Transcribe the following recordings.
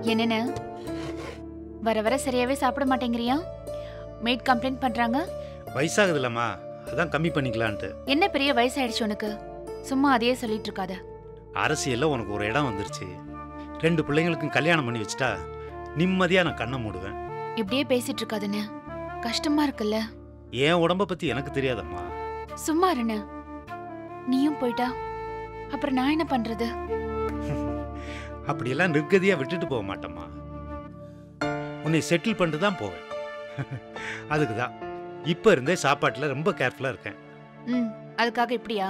என்னென்ன வர வர சரியாவே சாப்பிட மாட்டேங்கிறியா மெய்ட் கம்ப்ளைண்ட் பண்றாங்க வயசாகுதுல்லம்மா அதான் கம்மி பண்ணிக்கலான்ட்டு என்ன பெரிய வயசாயிடுச்சு உனக்கு சும்மா அதையே சொல்லிட்டு இருக்காத அரசியல்ல உனக்கு ஒரு இடம் வந்துருச்சு ரெண்டு பிள்ளைங்களுக்கும் கல்யாணம் பண்ணி வச்சுட்டா நிம்மதியா நான் கண்ணை மூடுவேன் இப்படியே பேசிட்டு இருக்காதுன்னு கஷ்டமா இருக்குல்ல என் உடம்ப பத்தி எனக்கு தெரியாதம்மா சும்மா இருண்ண நீயும் போயிட்டா அப்புறம் நான் என்ன பண்றது அப்படியெல்லாம் நிர்கதியா விட்டுட்டு போக மாட்டேம்மா உன்னை செட்டில் பண்ணிட்டு தான் போவேன் அதுக்கு தான் இப்போ இருந்தே சாப்பாட்டில் ரொம்ப கேர்ஃபுல்லாக இருக்கேன் ம் அதுக்காக இப்படியா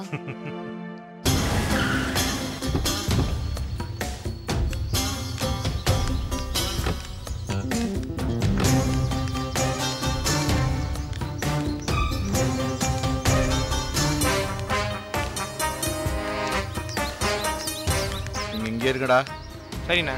நீங்க இங்கே இருக்கடா சரிண்ணா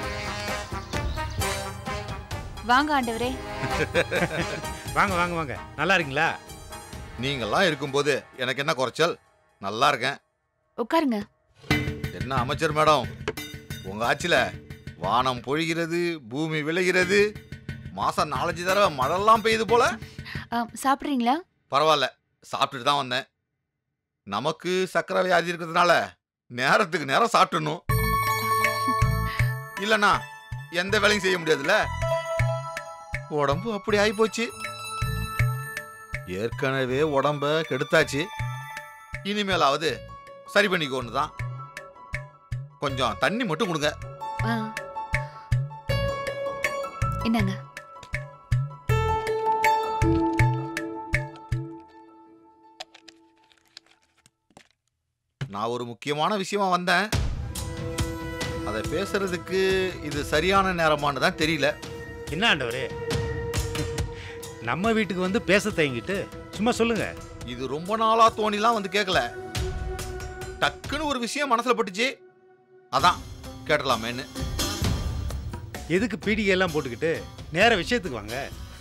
வாங்க ஆண்டவரே வாங்க வாங்க வாங்க நல்லா இருக்கீங்களா நீங்கெல்லாம் இருக்கும்போது எனக்கு என்ன குறைச்சல் நல்லா இருக்கேன் உட்காருங்க என்ன அமைச்சர் மேடம் உங்க ஆட்சியில வானம் பொழிகிறது பூமி விளைகிறது மாசம் நாலஞ்சு தடவை மழைலாம் பெய்யுது போல ஆ, சாப்பிடுறீங்களா பரவாயில்ல சாப்பிட்டுட்டு தான் வந்தேன் நமக்கு சக்கரை வியாதி இருக்கிறதுனால நேரத்துக்கு நேரம் சாப்பிட்டுணும் இல்லைண்ணா எந்த வேலையும் செய்ய முடியாதுல்ல உடம்பு அப்படி ஆயிப்போச்சு ஏற்கனவே உடம்ப கெடுத்தாச்சு இனிமேலாவது சரி பண்ணிக்கோன்னு தான் கொஞ்சம் தண்ணி மட்டும் கொடுங்க ஆ. இந்தாங்க நான் ஒரு முக்கியமான விஷயமா வந்தேன் அதை பேசுறதுக்கு இது சரியான நேரமானு தான் தெரியல என்ன ஆண்டவரே நம்ம வீட்டுக்கு வந்து பேச தயங்கிட்டு சும்மா சொல்லுங்க இது ரொம்ப நாளா தோணிலாம் வந்து கேட்கல டக்குன்னு ஒரு விஷயம் மனசுல பட்டுச்சு அதான் கேட்டலாமேன்னு எதுக்கு பீடிகை எல்லாம் போட்டுக்கிட்டு நேர விஷயத்துக்கு வாங்க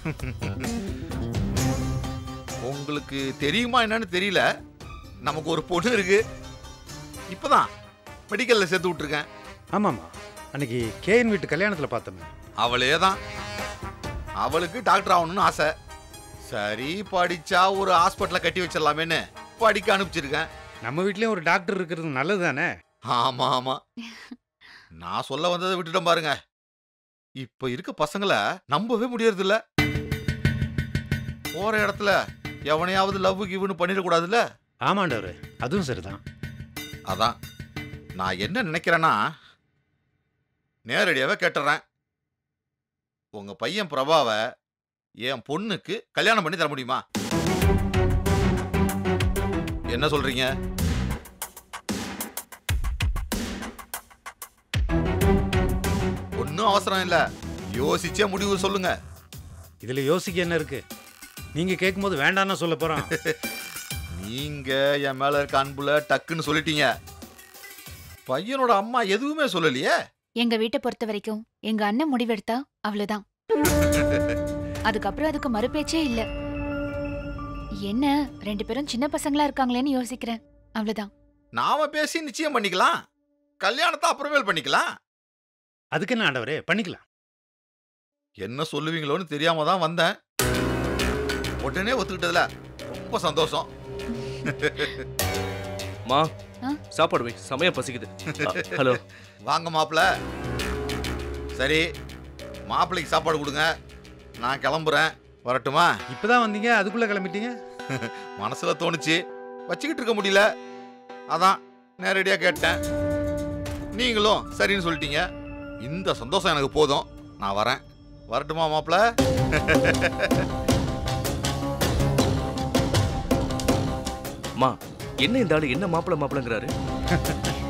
உங்களுக்கு தெரியுமா என்னன்னு தெரியல நமக்கு ஒரு பொண்ணு இருக்கு இப்பதான் மெடிக்கல்ல சேர்த்து விட்டுருக்கேன் ஆமாம்மா அன்னைக்கு கேஎன் வீட்டு கல்யாணத்தில் பார்த்தோமே அவளே தான் அவளுக்கு டாக்டர் ஆகணும்னு ஆசை சரி படிச்சா ஒரு ஹாஸ்பிட்டல கட்டி வச்சிடலாமேன்னு படிக்க அனுப்பிச்சிருக்கேன் நம்ம வீட்லயும் ஒரு டாக்டர் இருக்கிறது நல்லது தானே ஆமா ஆமா நான் சொல்ல வந்ததை விட்டுட்டேன் பாருங்க இப்ப இருக்க பசங்கள நம்பவே முடியறது இல்ல போற இடத்துல எவனையாவது லவ் கிவ்னு பண்ணிடக்கூடாதுல்ல ஆமாண்டவர் அதுவும் சரிதான் அதான் நான் என்ன நினைக்கிறேன்னா நேரடியாவே கேட்டுறேன் உங்க பையன் பிரபாவை என் பொண்ணுக்கு கல்யாணம் பண்ணி தர முடியுமா என்ன சொல்றீங்க ஒன்றும் அவசரம் இல்ல யோசிச்சே முடிவு சொல்லுங்க இதுல யோசிக்க என்ன இருக்கு நீங்க கேட்கும்போது வேண்டாம்னு சொல்ல போறோம் நீங்க என் மேல இருக்க அன்புல டக்குன்னு சொல்லிட்டீங்க பையனோட அம்மா எதுவுமே சொல்லலையே எங்க வீட்டை பொறுத்த வரைக்கும் எங்க அண்ணன் முடிவெடுத்தா அவ்வளவுதான் அதுக்கப்புறம் அதுக்கு மறுபேச்சே இல்ல என்ன ரெண்டு பேரும் சின்ன பசங்களா இருக்காங்களேன்னு யோசிக்கிறேன் அவ்வளவுதான் நாம பேசி நிச்சயம் பண்ணிக்கலாம் கல்யாணத்தை அப்புறமேல் பண்ணிக்கலாம் அதுக்கு என்ன ஆண்டவரே பண்ணிக்கலாம் என்ன சொல்லுவீங்களோன்னு தெரியாம தான் வந்தேன் உடனே ஒத்துக்கிட்டதுல ரொம்ப சந்தோஷம் மா ஆ? சாப்பாடு வை செமையா பசிக்குது அ, ஹலோ வாங்க மாப்பிள்ள சரி மாப்பிள்ளைக்கு சாப்பாடு கொடுங்க நான் கிளம்புறேன் வரட்டுமா இப்பதான் வந்தீங்க அதுக்குள்ள கிளம்பிட்டீங்க மனசுல தோணுச்சு வச்சுக்கிட்டு இருக்க முடியல அதான் நேரடியா கேட்டேன் நீங்களும் சரின்னு சொல்லிட்டீங்க இந்த சந்தோஷம் எனக்கு போதும் நான் வரேன் வரட்டுமா மாப்பிள்ள மா என்ன இந்த ஆளு என்ன மாப்பிள மாப்பிளங்கிறாரு